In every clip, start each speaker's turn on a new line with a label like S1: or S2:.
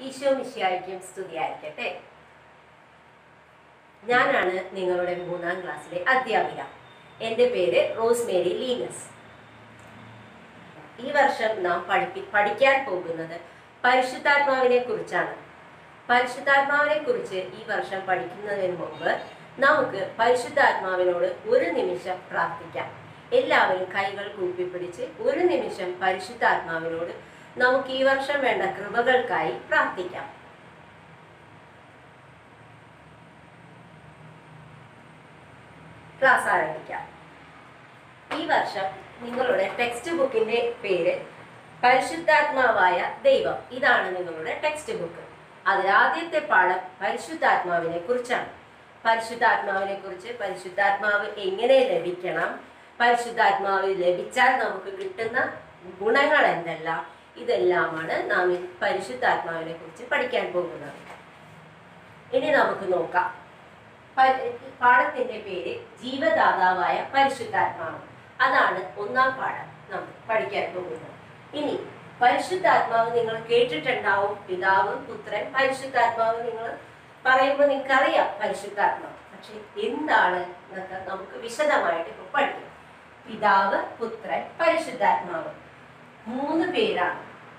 S1: ഈശോ മിശിയായിരിക്കും സ്തുതിയായിരിക്കട്ടെ ഞാനാണ് നിങ്ങളുടെ മൂന്നാം ക്ലാസ്സിലെ അധ്യാപിക എൻ്റെ പേര് റോസ് മേരി ലീനസ് ഈ വർഷം നാം പഠിപ്പി പഠിക്കാൻ പോകുന്നത് പരിശുദ്ധാത്മാവിനെ കുറിച്ചാണ് പരിശുദ്ധാത്മാവിനെ കുറിച്ച് ഈ വർഷം പഠിക്കുന്നതിന് മുമ്പ് നമുക്ക് പരിശുദ്ധാത്മാവിനോട് ഒരു നിമിഷം പ്രാർത്ഥിക്കാം എല്ലാവരും കൈകൾ കൂപ്പിപ്പിടിച്ച് ഒരു നിമിഷം പരിശുദ്ധാത്മാവിനോട് നമുക്ക് ഈ വർഷം വേണ്ട കൃപകൾക്കായി പ്രാർത്ഥിക്കാം ക്ലാസ് ആരംഭിക്കാം ഈ വർഷം നിങ്ങളുടെ ടെക്സ്റ്റ് ബുക്കിന്റെ പേര് പരിശുദ്ധാത്മാവായ ദൈവം ഇതാണ് നിങ്ങളുടെ ടെക്സ്റ്റ് ബുക്ക് അതിൽ ആദ്യത്തെ പാഠം പരിശുദ്ധാത്മാവിനെ കുറിച്ചാണ് പരിശുദ്ധാത്മാവിനെ കുറിച്ച് പരിശുദ്ധാത്മാവ് എങ്ങനെ ലഭിക്കണം പരിശുദ്ധാത്മാവ് ലഭിച്ചാൽ നമുക്ക് കിട്ടുന്ന ഗുണങ്ങൾ എന്തെല്ലാം ഇതെല്ലാമാണ് നാം ഈ പരിശുദ്ധാത്മാവിനെ കുറിച്ച് പഠിക്കാൻ പോകുന്നത് ഇനി നമുക്ക് നോക്കാം പ- പാഠത്തിന്റെ പേര് ജീവദാതാവായ പരിശുദ്ധാത്മാവ് അതാണ് ഒന്നാം പാഠം നാം പഠിക്കാൻ പോകുന്നത് ഇനി പരിശുദ്ധാത്മാവ് നിങ്ങൾ കേട്ടിട്ടുണ്ടാവും പിതാവ് പുത്രൻ പരിശുദ്ധാത്മാവ് നിങ്ങൾ പറയുമ്പോൾ നിങ്ങൾക്കറിയാം പരിശുദ്ധാത്മാവ് പക്ഷെ എന്താണ് എന്നൊക്കെ നമുക്ക് വിശദമായിട്ട് ഇപ്പൊ പഠിക്കാം പിതാവ് പുത്രൻ പരിശുദ്ധാത്മാവ് മൂന്ന് പേരാണ്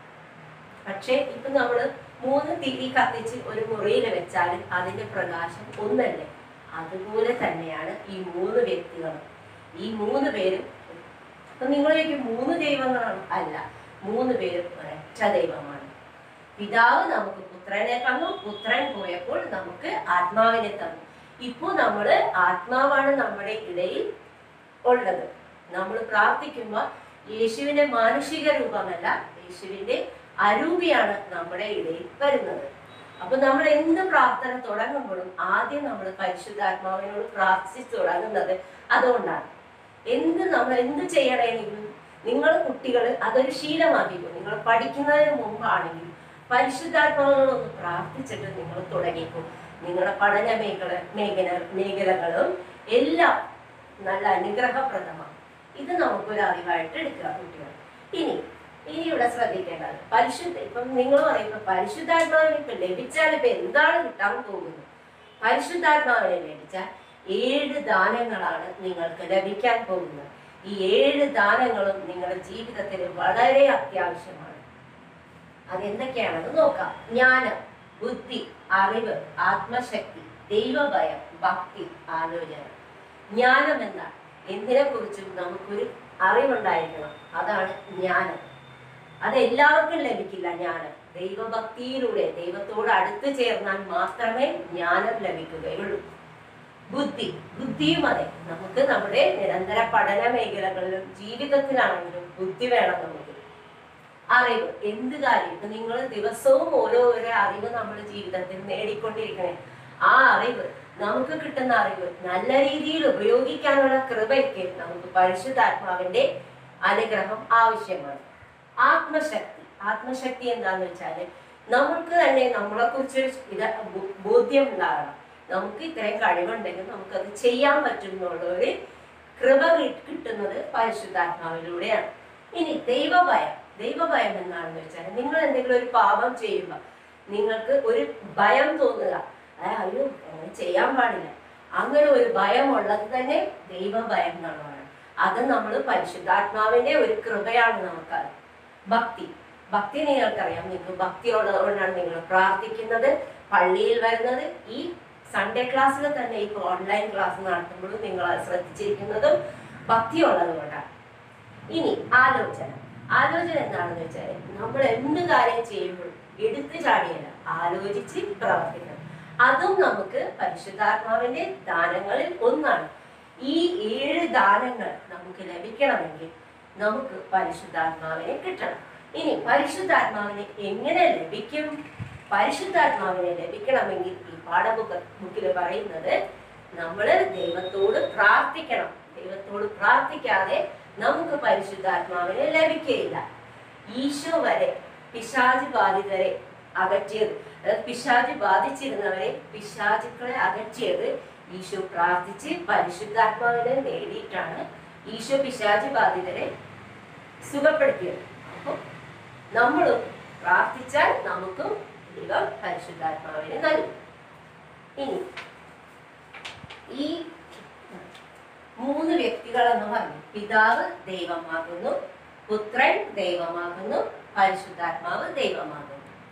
S1: പക്ഷേ ഇപ്പൊ നമ്മള് മൂന്ന് തിരി കത്തിച്ച് ഒരു മുറിയിൽ വെച്ചാൽ അതിന്റെ പ്രകാശം ഒന്നല്ലേ അതുപോലെ തന്നെയാണ് ഈ മൂന്ന് വ്യക്തികളും ഈ മൂന്ന് പേരും അപ്പൊ നിങ്ങളിലേക്ക് മൂന്ന് ദൈവങ്ങളാണ് അല്ല മൂന്ന് പേരും ഒരൊറ്റ ദൈവമാണ് പിതാവ് നമുക്ക് പുത്രനെ തന്നു പുത്രൻ പോയപ്പോൾ നമുക്ക് ആത്മാവിനെ തന്നു ഇപ്പോ നമ്മള് ആത്മാവാണ് നമ്മുടെ ഇടയിൽ ഉള്ളത് നമ്മൾ പ്രാർത്ഥിക്കുമ്പോൾ യേശുവിന്റെ മാനുഷിക രൂപമല്ല യേശുവിന്റെ അരൂപിയാണ് നമ്മുടെ ഇടയിൽ വരുന്നത് അപ്പൊ നമ്മൾ എന്ത് പ്രാർത്ഥന തുടങ്ങുമ്പോഴും ആദ്യം നമ്മൾ പരിശുദ്ധാത്മാവിനോട് പ്രാർത്ഥിച്ചു തുടങ്ങുന്നത് അതുകൊണ്ടാണ് എന്ത് നമ്മൾ എന്ത് ചെയ്യണമെങ്കിലും നിങ്ങൾ കുട്ടികൾ അതൊരു ശീലമാക്കിക്കോ നിങ്ങൾ പഠിക്കുന്നതിന് മുമ്പാണെങ്കിൽ പരിശുദ്ധാത്മാവിനോടൊന്ന് പ്രാർത്ഥിച്ചിട്ട് നിങ്ങൾ തുടങ്ങിക്കും നിങ്ങളുടെ പഠന മേഖല മേഖല മേഖലകളും എല്ലാം നല്ല അനുഗ്രഹപ്രദമാണ് ഇത് നമുക്കൊരു അറിവായിട്ട് എടുക്കുക കുട്ടികൾ ഇനി ഇനി ഇവിടെ ശ്രദ്ധിക്കേണ്ടത് പരിശുദ്ധ ഇപ്പം നിങ്ങൾ പറയുമ്പോൾ പരിശുദ്ധാത്മാവിനെ ഇപ്പൊ ലഭിച്ചാൽ ഇപ്പൊ എന്താണ് കിട്ടാൻ പോകുന്നത് പരിശുദ്ധാത്മാവിനെ ലഭിച്ചാൽ ഏഴ് ദാനങ്ങളാണ് നിങ്ങൾക്ക് ലഭിക്കാൻ പോകുന്നത് ഈ ഏഴ് ദാനങ്ങളും നിങ്ങളുടെ ജീവിതത്തിൽ വളരെ അത്യാവശ്യമാണ് അതെന്തൊക്കെയാണെന്ന് നോക്കാം ജ്ഞാനം ബുദ്ധി അറിവ് ആത്മശക്തി ദൈവഭയം ഭക്തി ആലോചന ജ്ഞാനം എന്താണ് എന്തിനെ കുറിച്ചും നമുക്കൊരു അറിവുണ്ടായിരിക്കണം അതാണ് ജ്ഞാനം അത് എല്ലാവർക്കും ലഭിക്കില്ല ജ്ഞാനം ദൈവഭക്തിയിലൂടെ ദൈവത്തോട് അടുത്ത് ചേർന്നാൽ മാത്രമേ ജ്ഞാനം ലഭിക്കുകയുള്ളൂ ബുദ്ധി ബുദ്ധിയും അതെ നമുക്ക് നമ്മുടെ നിരന്തര പഠന മേഖലകളിലും ജീവിതത്തിലാണെങ്കിലും ബുദ്ധി വേണം നമുക്ക് അറിവ് എന്ത് കാര്യം ഇപ്പൊ നിങ്ങൾ ദിവസവും ഓരോ ഓരോ അറിവ് നമ്മുടെ ജീവിതത്തിൽ നേടിക്കൊണ്ടിരിക്കണേ ആ അറിവ് നമുക്ക് കിട്ടുന്ന അറിവ് നല്ല രീതിയിൽ ഉപയോഗിക്കാനുള്ള കൃപയ്ക്ക് നമുക്ക് പരിശുദ്ധാത്മാവിന്റെ അനുഗ്രഹം ആവശ്യമാണ് ആത്മശക്തി ആത്മശക്തി എന്താന്ന് വെച്ചാല് നമുക്ക് തന്നെ നമ്മളെ കുറിച്ച് ഇത് ബോ- ബോധ്യം ഉണ്ടാകണം നമുക്ക് ഇത്രയും കഴിവുണ്ടെങ്കിൽ നമുക്കത് ചെയ്യാൻ പറ്റും എന്നുള്ള ഒരു കൃപ കി- കിട്ടുന്നത് പരിശുദ്ധാത്മാവിലൂടെയാണ് ഇനി ദൈവഭയം ദൈവഭയം എന്താണെന്ന് വെച്ചാൽ നിങ്ങൾ എന്തെങ്കിലും ഒരു പാപം ചെയ്യുമ്പോൾ നിങ്ങൾക്ക് ഒരു ഭയം തോന്നുക ആ, അയ്യോ അങ്ങനെ ചെയ്യാൻ പാടില്ല അങ്ങനെ ഒരു ഭയം ഉള്ളത് തന്നെ ദൈവഭയം എന്നാണ് പറയുന്നത് അത് നമ്മൾ പരിശുദ്ധാത്മാവിന്റെ ഒരു കൃപയാണ് നമുക്കത് ഭക്തി ഭക്തി നിങ്ങൾക്കറിയാം നിങ്ങൾക്ക് ഭക്തി ഉള്ളതുകൊണ്ടാണ് നിങ്ങൾ പ്രാർത്ഥിക്കുന്നത് പള്ളിയിൽ വരുന്നത് ഈ സൺഡേ ക്ലാസ്സിൽ തന്നെ ഇപ്പൊ ഓൺലൈൻ ക്ലാസ് നടത്തുമ്പോഴും നിങ്ങൾ അത് ശ്രദ്ധിച്ചിരിക്കുന്നതും ഭക്തി ഉള്ളത് കൊണ്ടാണ് ഇനി ആലോചന ആലോചന എന്താണെന്ന് വെച്ചാൽ നമ്മൾ എന്ത് കാര്യം ചെയ്യുമ്പോഴും എടുത്തു ചാടിയല്ല ആലോചിച്ച് പ്രവർത്തിക്കണം അതും നമുക്ക് പരിശുദ്ധാത്മാവിന്റെ ദാനങ്ങളിൽ ഒന്നാണ് ഈ ഏഴ് ദാനങ്ങൾ നമുക്ക് ലഭിക്കണമെങ്കിൽ നമുക്ക് പരിശുദ്ധാത്മാവിനെ കിട്ടണം ഇനി പരിശുദ്ധാത്മാവിനെ എങ്ങനെ ലഭിക്കും പരിശുദ്ധാത്മാവിനെ ലഭിക്കണമെങ്കിൽ ഈ പാഠബുക്ക് ബുക്കിൽ പറയുന്നത് നമ്മൾ ദൈവത്തോട് പ്രാർത്ഥിക്കണം ദൈവത്തോട് പ്രാർത്ഥിക്കാതെ നമുക്ക് പരിശുദ്ധാത്മാവിനെ ലഭിക്കുകയില്ല ഈശോ വരെ പിശാച് ബാധിതരെ അകറ്റിയത് അതായത് പിശാച് ബാധിച്ചിരുന്നവരെ പിശാചുക്കളെ അകറ്റിയത് ഈശോ പ്രാർത്ഥിച്ച് പരിശുദ്ധാത്മാവിനെ നേടിയിട്ടാണ് ഈശോ പിശാച് ബാധിതരെ സുഖപ്പെടുത്തിയത് അപ്പോൾ നമ്മളും പ്രാർത്ഥിച്ചാൽ നമുക്കും ദൈവം പരിശുദ്ധാത്മാവിനെ നൽകും ഇനി ഈ മൂന്ന് വ്യക്തികളെന്ന് പറഞ്ഞു പിതാവ് ദൈവമാകുന്നു പുത്രൻ ദൈവമാകുന്നു പരിശുദ്ധാത്മാവ് ദൈവമാകുന്നു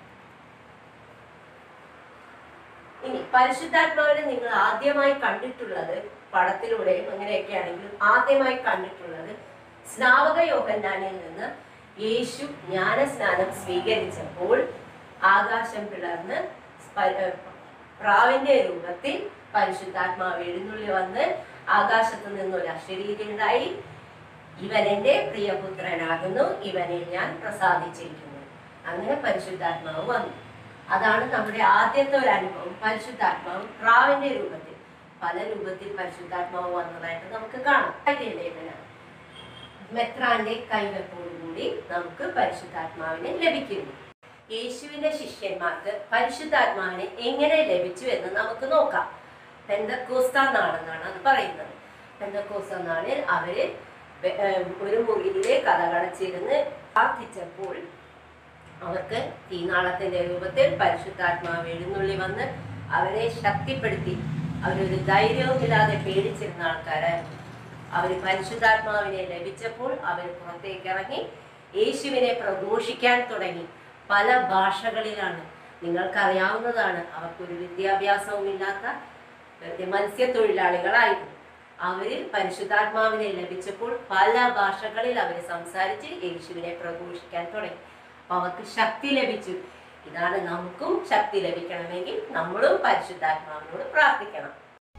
S1: ഇനി പരിശുദ്ധാത്മാവിനെ നിങ്ങൾ ആദ്യമായി കണ്ടിട്ടുള്ളത് പടത്തിലൂടെയും അങ്ങനെയൊക്കെ ആണെങ്കിലും ആദ്യമായി കണ്ടിട്ടുള്ളത് സ്നാവക യോഹന്നാനിൽ നിന്ന് യേശു ജ്ഞാനസ്നാനം സ്വീകരിച്ചപ്പോൾ ആകാശം പിളർന്ന് പ- ഏർ പ്രാവിന്റെ രൂപത്തിൽ പരിശുദ്ധാത്മാവ് എഴുന്നള്ളി വന്ന് ആകാശത്ത് നിന്ന് ഒരു അശരീരി ഉണ്ടായി ഇവൻ എന്റെ പ്രിയപുത്രനാകുന്നു ഇവനെ ഞാൻ പ്രസാദിച്ചിരിക്കുന്നു അങ്ങനെ പരിശുദ്ധാത്മാവ് വന്നു അതാണ് നമ്മുടെ ആദ്യത്തെ ഒരു അനുഭവം പരിശുദ്ധാത്മാവ് പ്രാവിന്റെ രൂപത്തിൽ പല രൂപത്തിൽ പരിശുദ്ധാത്മാവ് വന്നതായിട്ട് നമുക്ക് കാണാം ലേഖനം മെത്രാന്റെ കൈവെപ്പോടുകൂടി നമുക്ക് പരിശുദ്ധാത്മാവിനെ ലഭിക്കുന്നു യേശുവിന്റെ ശിഷ്യന്മാർക്ക് പരിശുദ്ധാത്മാവിനെ എങ്ങനെ ലഭിച്ചു എന്ന് നമുക്ക് നോക്കാം പെന്തക്കോസ്ത നാളെന്നാണ് അത് പറയുന്നത് പെന്തക്കോസ്ത നാളിൽ അവര് വെ- ഏർ ഒരു മുറിയിലെ കഥകടച്ചിരുന്ന് പ്രാർത്ഥിച്ചപ്പോൾ അവർക്ക് തീനാളത്തിന്റെ രൂപത്തിൽ പരിശുദ്ധാത്മാവ് എഴുന്നള്ളി വന്ന് അവരെ ശക്തിപ്പെടുത്തി അവരൊരു ധൈര്യവുമില്ലാതെ പേടിച്ചിരുന്ന ആൾക്കാരായിരുന്നു അവർ പരിശുദ്ധാത്മാവിനെ ലഭിച്ചപ്പോൾ അവർ പുറത്തേക്ക് ഇറങ്ങി യേശുവിനെ പ്രഘോഷിക്കാൻ തുടങ്ങി പല ഭാഷകളിലാണ് നിങ്ങൾക്കറിയാവുന്നതാണ് അവർക്കൊരു വിദ്യാഭ്യാസവും ഇല്ലാത്ത വെറുതെ മത്സ്യത്തൊഴിലാളികളായിരുന്നു അവരിൽ പരിശുദ്ധാത്മാവിനെ ലഭിച്ചപ്പോൾ പല ഭാഷകളിൽ അവർ സംസാരിച്ച് യേശുവിനെ പ്രഘോഷിക്കാൻ തുടങ്ങി അപ്പൊ അവർക്ക് ശക്തി ലഭിച്ചു ഇതാണ് നമുക്കും ശക്തി ലഭിക്കണമെങ്കിൽ നമ്മളും പരിശുദ്ധാത്മാവിനോട് പ്രാർത്ഥിക്കണം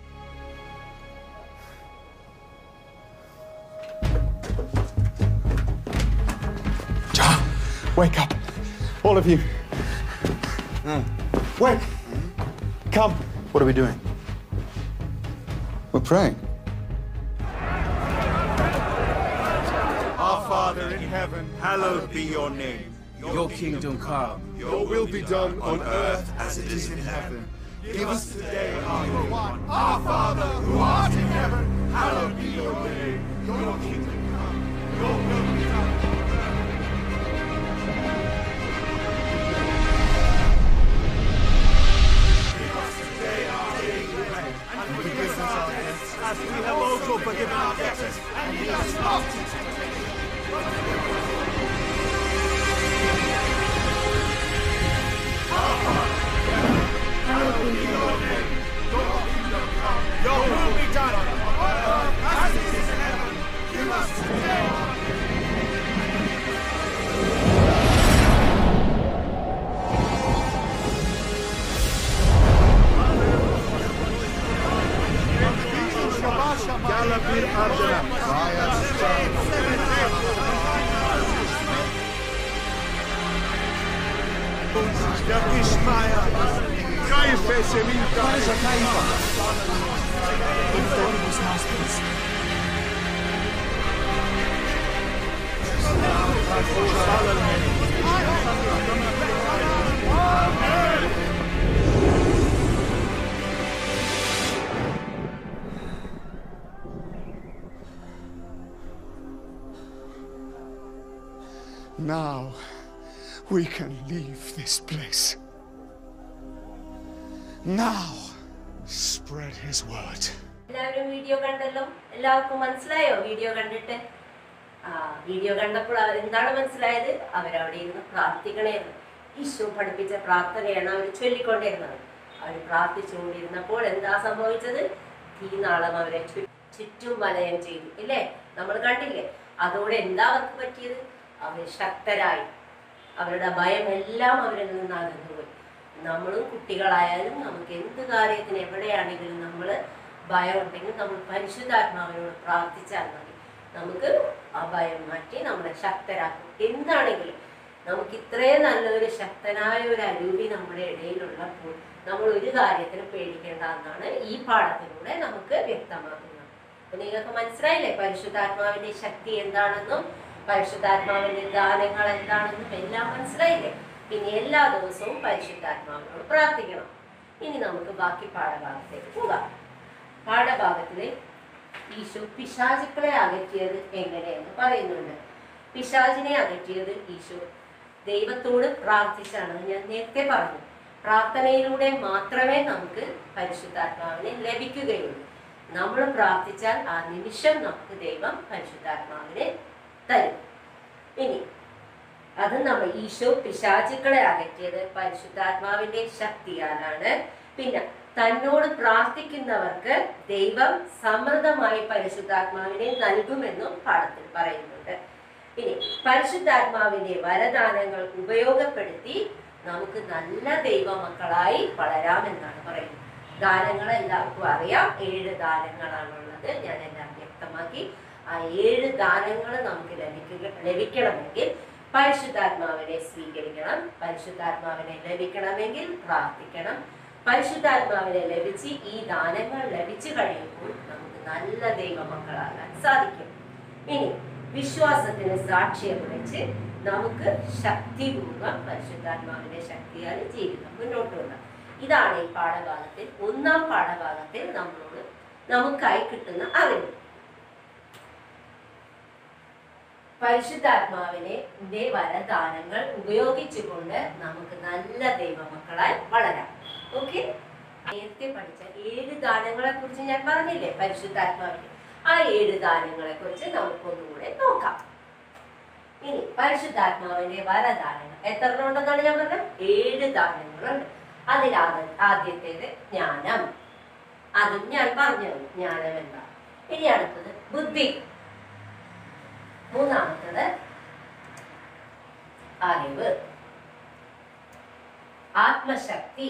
S2: John, wake up. All of you. Wake. Come.
S3: What are we doing?
S2: We're praying.
S4: Our Father in heaven, hallowed be your name.
S3: Your kingdom come.
S4: Your will be done on earth as it is in heaven. Give us today our daily bread. Our Father who art in heaven, hallowed be your name. Your kingdom come. Your will be done. Give us today our daily bread, and forgive us our debts, as we have also forgiven our debtors, and lead us not into temptation. Your will be done on earth as it is in heaven. Give us today. Galabir Ardena. Ishmael. Caife Seminta.
S2: Now we can leave this place. Now spread his word.
S1: എല്ലാവരും video കണ്ടല്ലോ എല്ലാവർക്കും മനസ്സിലായോ video കണ്ടിട്ട് ആ video കണ്ടപ്പോൾ അവർ എന്താണ് മനസ്സിലായത് അവരവിടെ ഇരുന്ന് പ്രാർത്ഥിക്കണമായിരുന്നു ഈശോ പഠിപ്പിച്ച പ്രാർത്ഥനയാണ് അവർ ചൊല്ലിക്കൊണ്ടിരുന്നത് അവർ പ്രാർത്ഥിച്ചുകൊണ്ടിരുന്നപ്പോൾ എന്താ സംഭവിച്ചത് തീനാളം അവരെ ചു- ചുറ്റും വലയം ചെയ്തു ഇല്ലേ നമ്മൾ കണ്ടില്ലേ അതോടെ എന്താ അവർക്ക് പറ്റിയത് അവർ ശക്തരായി അവരുടെ ഭയം എല്ലാം അവരിൽ നിന്ന് അകന്നുപോയി നമ്മളും കുട്ടികളായാലും നമുക്ക് എന്ത് കാര്യത്തിന് എവിടെയാണെങ്കിലും നമ്മൾ ഭയം ഉണ്ടെങ്കിൽ നമ്മൾ പരിശുദ്ധാത്മാവിനോട് പ്രാർത്ഥിച്ചാൽ മതി നമുക്ക് ആ ഭയം മാറ്റി നമ്മളെ ശക്തരാക്കും എന്താണെങ്കിലും നമുക്ക് ഇത്രയും നല്ലൊരു ശക്തനായ ഒരു അരൂപി നമ്മുടെ ഇടയിലുള്ളപ്പോൾ നമ്മൾ ഒരു കാര്യത്തിന് പേടിക്കേണ്ട എന്നാണ് ഈ പാഠത്തിലൂടെ നമുക്ക് വ്യക്തമാക്കുന്നത് അപ്പൊ നിങ്ങൾക്ക് മനസ്സിലായില്ലേ പരിശുദ്ധാത്മാവിന്റെ ശക്തി എന്താണെന്നും പരിശുദ്ധാത്മാവിന്റെ ദാനങ്ങൾ എന്താണെന്നും എല്ലാം മനസ്സിലായില്ലേ പിന്നെ എല്ലാ ദിവസവും പരിശുദ്ധാത്മാവിനോട് പ്രാർത്ഥിക്കണം ഇനി നമുക്ക് ബാക്കി പാഠഭാഗത്തേക്ക് പോകാം പാഠഭാഗത്തില് ഈശോ പിശാചുക്കളെ അകറ്റിയത് എങ്ങനെയെന്ന് പറയുന്നുണ്ട് പിശാചിനെ അകറ്റിയത് ഈശോ ദൈവത്തോട് പ്രാർത്ഥിച്ചാണ് ഞാൻ നേരത്തെ പറഞ്ഞു പ്രാർത്ഥനയിലൂടെ മാത്രമേ നമുക്ക് പരിശുദ്ധാത്മാവിനെ ലഭിക്കുകയുള്ളൂ നമ്മൾ പ്രാർത്ഥിച്ചാൽ ആ നിമിഷം നമുക്ക് ദൈവം പരിശുദ്ധാത്മാവിനെ തരും ഇനി അത് നമ്മൾ ഈശോ പിശാചുക്കളെ അകറ്റിയത് പരിശുദ്ധാത്മാവിന്റെ ശക്തിയാലാണ് പിന്നെ തന്നോട് പ്രാർത്ഥിക്കുന്നവർക്ക് ദൈവം സമൃദ്ധമായി പരിശുദ്ധാത്മാവിനെ നൽകുമെന്നും പാഠത്തിൽ പറയുന്നുണ്ട് ഇനി പരിശുദ്ധാത്മാവിന്റെ വരദാനങ്ങൾ ഉപയോഗപ്പെടുത്തി നമുക്ക് നല്ല ദൈവമക്കളായി വളരാമെന്നാണ് പറയുന്നത് ദാനങ്ങൾ എല്ലാവർക്കും അറിയാം ഏഴ് ദാനങ്ങളാണുള്ളത് ഞാൻ എല്ലാം വ്യക്തമാക്കി ആ ഏഴ് ദാനങ്ങൾ നമുക്ക് ലഭിക്കുക ലഭിക്കണമെങ്കിൽ പരിശുദ്ധാത്മാവിനെ സ്വീകരിക്കണം പരിശുദ്ധാത്മാവിനെ ലഭിക്കണമെങ്കിൽ പ്രാർത്ഥിക്കണം പരിശുദ്ധാത്മാവിനെ ലഭിച്ച് ഈ ദാനങ്ങൾ ലഭിച്ചു കഴിയുമ്പോൾ നമുക്ക് നല്ല ദൈവമക്കളാകാൻ സാധിക്കും ഇനി വിശ്വാസത്തിന് സാക്ഷ്യം വഹിച്ച് നമുക്ക് ശക്തിപൂർവ്വം പരിശുദ്ധാത്മാവിന്റെ ശക്തിയാൽ ജീവിതം മുന്നോട്ട് കൊണ്ടുപോകാം ഇതാണ് ഈ പാഠഭാഗത്തിൽ ഒന്നാം പാഠഭാഗത്തിൽ നമ്മളോട് നമുക്കായി കിട്ടുന്ന അറിവ് പരിശുദ്ധാത്മാവിനെ ന്റെ വരദാനങ്ങൾ ഉപയോഗിച്ചുകൊണ്ട് നമുക്ക് നല്ല ദൈവമക്കളായി വളരാം ഓക്കെ നേരത്തെ പഠിച്ച ഏഴ് ദാനങ്ങളെ കുറിച്ച് ഞാൻ പറഞ്ഞില്ലേ പരിശുദ്ധാത്മാവിന് ആ ഏഴ് ദാനങ്ങളെ കുറിച്ച് നമുക്കൊന്നുകൂടെ നോക്കാം ഇനി പരിശുദ്ധാത്മാവിന്റെ വരദാനങ്ങൾ എത്ര എണ്ണം ഉണ്ടെന്നാണ് ഞാൻ പറഞ്ഞത് ഏഴ് ദാനങ്ങളുണ്ട് അതിൽ ആദ്യ- ആദ്യത്തേത് ജ്ഞാനം അതും ഞാൻ പറഞ്ഞു തന്നു. ജ്ഞാനം എന്താ ഇനി അടുത്തത് ബുദ്ധി മൂന്നാമത്തത് അറിവ് ആത്മശക്തി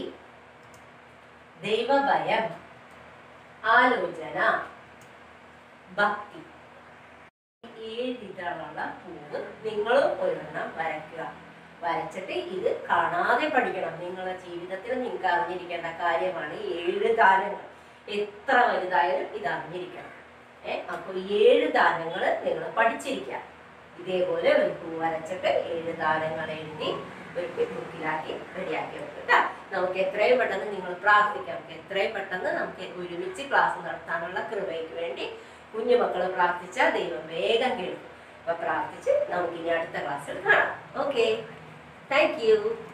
S1: ദൈവഭയം ആലോചന ഭക്തി ഏഴിതളുള്ള പൂവ് നിങ്ങളും ഒരെണ്ണം വരയ്ക്കുക വരച്ചിട്ട് ഇത് കാണാതെ പഠിക്കണം നിങ്ങളുടെ ജീവിതത്തിൽ നിങ്ങൾക്ക് അറിഞ്ഞിരിക്കേണ്ട കാര്യമാണ് ഈ ഏഴ് ദാനങ്ങൾ എത്ര വലുതായാലും ഇത് അറിഞ്ഞിരിക്കണം ഏ അപ്പൊ ഏഴ് ദാനങ്ങൾ നിങ്ങൾ പഠിച്ചിരിക്കുക ഇതേപോലെ ഒരു പൂ വരച്ചിട്ട് ഏഴ് ദാനങ്ങൾ എഴുതി ഒരു ബുക്കിലാക്കി റെഡിയാക്കി വെക്കുക ട്ടാ. നമുക്ക് എത്രയും പെട്ടെന്ന് നിങ്ങൾ പ്രാർത്ഥിക്കാം നമുക്ക് എത്രയും പെട്ടെന്ന് നമുക്ക് ഒരുമിച്ച് ക്ലാസ് നടത്താനുള്ള കൃപയ്ക്ക് വേണ്ടി കുഞ്ഞുമക്കൾ പ്രാർത്ഥിച്ചാൽ ദൈവം വേഗം കേൾക്കും അപ്പൊ പ്രാർത്ഥിച്ച് നമുക്ക് ഇനി അടുത്ത ക്ലാസ്സിൽ കാണാം ഓക്കെ താങ്ക് യു